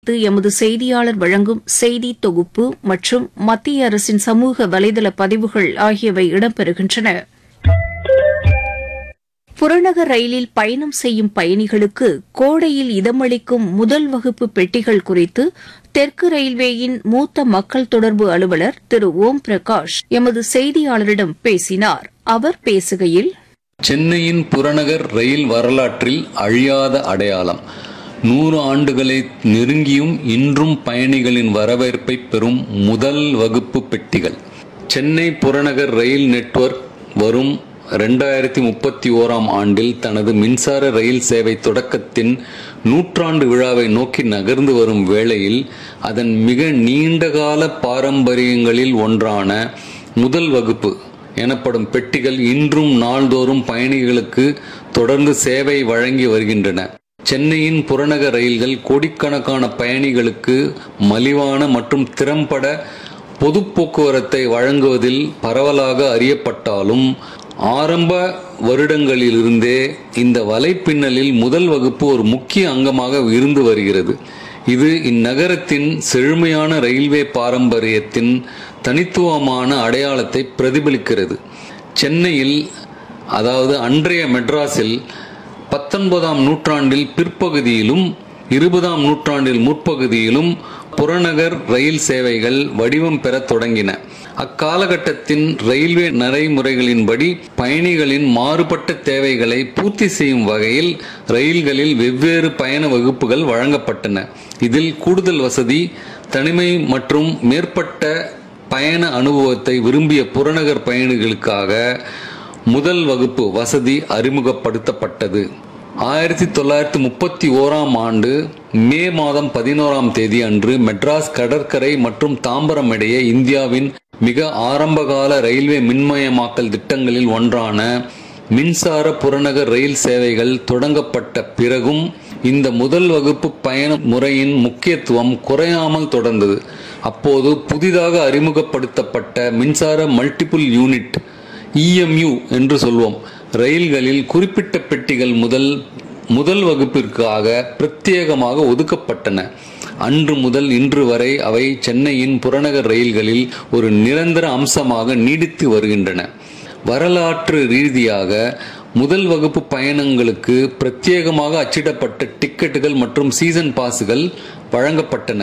குறித்து எமது செய்தியாளர் வழங்கும் செய்தி தொகுப்பு மற்றும் மத்திய அரசின் சமூக வலைதள பதிவுகள் ஆகியவை இடம்பெறுகின்றன புறநகர் ரயிலில் பயணம் செய்யும் பயணிகளுக்கு கோடையில் இதமளிக்கும் முதல் வகுப்பு பெட்டிகள் குறித்து தெற்கு ரயில்வேயின் மூத்த மக்கள் தொடர்பு அலுவலர் திரு ஓம் பிரகாஷ் எமது செய்தியாளரிடம் பேசினார் அவர் பேசுகையில் சென்னையின் புறநகர் ரயில் வரலாற்றில் அழியாத அடையாளம் நூறு ஆண்டுகளை நெருங்கியும் இன்றும் பயணிகளின் வரவேற்பை பெறும் முதல் வகுப்பு பெட்டிகள் சென்னை புறநகர் ரயில் நெட்வொர்க் வரும் ரெண்டாயிரத்தி முப்பத்தி ஓராம் ஆண்டில் தனது மின்சார ரயில் சேவை தொடக்கத்தின் நூற்றாண்டு விழாவை நோக்கி நகர்ந்து வரும் வேளையில் அதன் மிக நீண்டகால பாரம்பரியங்களில் ஒன்றான முதல் வகுப்பு எனப்படும் பெட்டிகள் இன்றும் நாள்தோறும் பயணிகளுக்கு தொடர்ந்து சேவை வழங்கி வருகின்றன சென்னையின் புறநகர் ரயில்கள் கோடிக்கணக்கான பயணிகளுக்கு மலிவான மற்றும் திறம்பட பொது போக்குவரத்தை வழங்குவதில் பரவலாக அறியப்பட்டாலும் ஆரம்ப வருடங்களிலிருந்தே இந்த வலைப்பின்னலில் முதல் வகுப்பு ஒரு முக்கிய அங்கமாக இருந்து வருகிறது இது இந்நகரத்தின் செழுமையான ரயில்வே பாரம்பரியத்தின் தனித்துவமான அடையாளத்தை பிரதிபலிக்கிறது சென்னையில் அதாவது அன்றைய மெட்ராஸில் பத்தொன்பதாம் நூற்றாண்டில் பிற்பகுதியிலும் இருபதாம் நூற்றாண்டில் முற்பகுதியிலும் புறநகர் ரயில் சேவைகள் வடிவம் பெறத் தொடங்கின அக்காலகட்டத்தின் ரயில்வே நடைமுறைகளின்படி பயணிகளின் மாறுபட்ட தேவைகளை பூர்த்தி செய்யும் வகையில் ரயில்களில் வெவ்வேறு பயண வகுப்புகள் வழங்கப்பட்டன இதில் கூடுதல் வசதி தனிமை மற்றும் மேற்பட்ட பயண அனுபவத்தை விரும்பிய புறநகர் பயணிகளுக்காக முதல் வகுப்பு வசதி அறிமுகப்படுத்தப்பட்டது ஆயிரத்தி தொள்ளாயிரத்தி முப்பத்தி ஓராம் ஆண்டு மே மாதம் பதினோராம் தேதி அன்று மெட்ராஸ் கடற்கரை மற்றும் தாம்பரம் இடையே இந்தியாவின் மிக ஆரம்பகால ரயில்வே மின்மயமாக்கல் திட்டங்களில் ஒன்றான மின்சார புறநகர் ரயில் சேவைகள் தொடங்கப்பட்ட பிறகும் இந்த முதல் வகுப்பு பயண முறையின் முக்கியத்துவம் குறையாமல் தொடர்ந்தது அப்போது புதிதாக அறிமுகப்படுத்தப்பட்ட மின்சார மல்டிபிள் யூனிட் இஎம்யூ என்று சொல்வோம் ரயில்களில் குறிப்பிட்ட பெட்டிகள் முதல் முதல் வகுப்பிற்காக பிரத்யேகமாக ஒதுக்கப்பட்டன அன்று முதல் இன்று வரை அவை சென்னையின் புறநகர் ரயில்களில் ஒரு நிரந்தர அம்சமாக நீடித்து வருகின்றன வரலாற்று ரீதியாக முதல் வகுப்பு பயணங்களுக்கு பிரத்யேகமாக அச்சிடப்பட்ட டிக்கெட்டுகள் மற்றும் சீசன் பாஸுகள் வழங்கப்பட்டன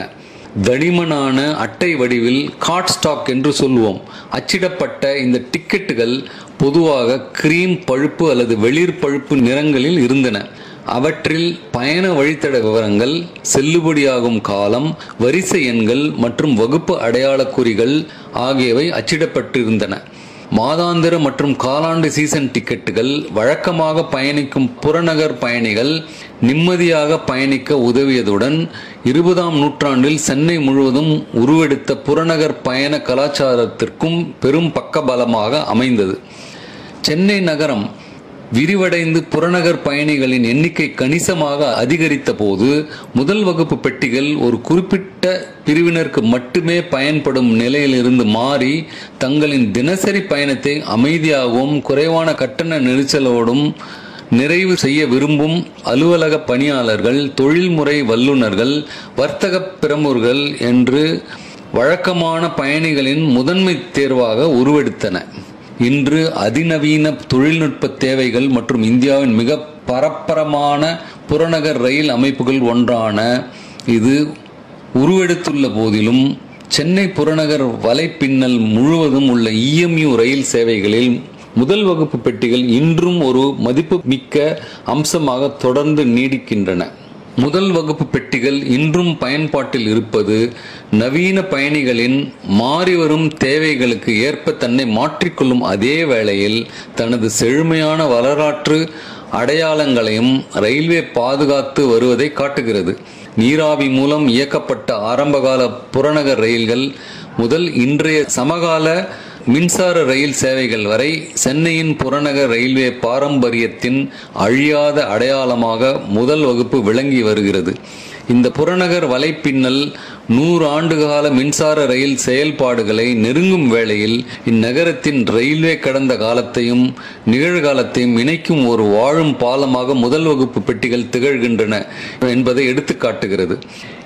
தடிமனான அட்டை வடிவில் காட் ஸ்டாக் என்று சொல்லுவோம் அச்சிடப்பட்ட இந்த டிக்கெட்டுகள் பொதுவாக கிரீம் பழுப்பு அல்லது வெளிர் பழுப்பு நிறங்களில் இருந்தன அவற்றில் பயண வழித்தட விவரங்கள் செல்லுபடியாகும் காலம் வரிசை எண்கள் மற்றும் வகுப்பு அடையாளக் குறிகள் ஆகியவை அச்சிடப்பட்டிருந்தன மாதாந்திர மற்றும் காலாண்டு சீசன் டிக்கெட்டுகள் வழக்கமாக பயணிக்கும் புறநகர் பயணிகள் நிம்மதியாக பயணிக்க உதவியதுடன் இருபதாம் நூற்றாண்டில் சென்னை முழுவதும் உருவெடுத்த புறநகர் பயண கலாச்சாரத்திற்கும் பெரும் பக்கபலமாக அமைந்தது சென்னை நகரம் விரிவடைந்து புறநகர் பயணிகளின் எண்ணிக்கை கணிசமாக அதிகரித்த போது முதல் வகுப்பு பெட்டிகள் ஒரு குறிப்பிட்ட பிரிவினருக்கு மட்டுமே பயன்படும் நிலையிலிருந்து மாறி தங்களின் தினசரி பயணத்தை அமைதியாகவும் குறைவான கட்டண நெரிசலோடும் நிறைவு செய்ய விரும்பும் அலுவலக பணியாளர்கள் தொழில்முறை வல்லுநர்கள் வர்த்தக பிரமுகர்கள் என்று வழக்கமான பயணிகளின் முதன்மை தேர்வாக உருவெடுத்தன இன்று அதிநவீன தொழில்நுட்ப தேவைகள் மற்றும் இந்தியாவின் மிக பரப்பரமான புறநகர் ரயில் அமைப்புகள் ஒன்றான இது உருவெடுத்துள்ள போதிலும் சென்னை புறநகர் வலைப்பின்னல் முழுவதும் உள்ள இஎம்யூ ரயில் சேவைகளில் முதல் வகுப்பு பெட்டிகள் இன்றும் ஒரு மதிப்புமிக்க அம்சமாக தொடர்ந்து நீடிக்கின்றன முதல் வகுப்பு பெட்டிகள் இன்றும் பயன்பாட்டில் இருப்பது நவீன பயணிகளின் மாறிவரும் தேவைகளுக்கு ஏற்ப தன்னை மாற்றிக்கொள்ளும் அதே வேளையில் தனது செழுமையான வரலாற்று அடையாளங்களையும் ரயில்வே பாதுகாத்து வருவதை காட்டுகிறது நீராவி மூலம் இயக்கப்பட்ட ஆரம்பகால புறநகர் ரயில்கள் முதல் இன்றைய சமகால மின்சார ரயில் சேவைகள் வரை சென்னையின் புறநகர் ரயில்வே பாரம்பரியத்தின் அழியாத அடையாளமாக முதல் வகுப்பு விளங்கி வருகிறது இந்த புறநகர் வலைப்பின்னல் நூறு ஆண்டுகால மின்சார ரயில் செயல்பாடுகளை நெருங்கும் வேளையில் இந்நகரத்தின் ரயில்வே கடந்த காலத்தையும் நிகழ்காலத்தையும் இணைக்கும் ஒரு வாழும் பாலமாக முதல் வகுப்பு பெட்டிகள் திகழ்கின்றன என்பதை எடுத்துக்காட்டுகிறது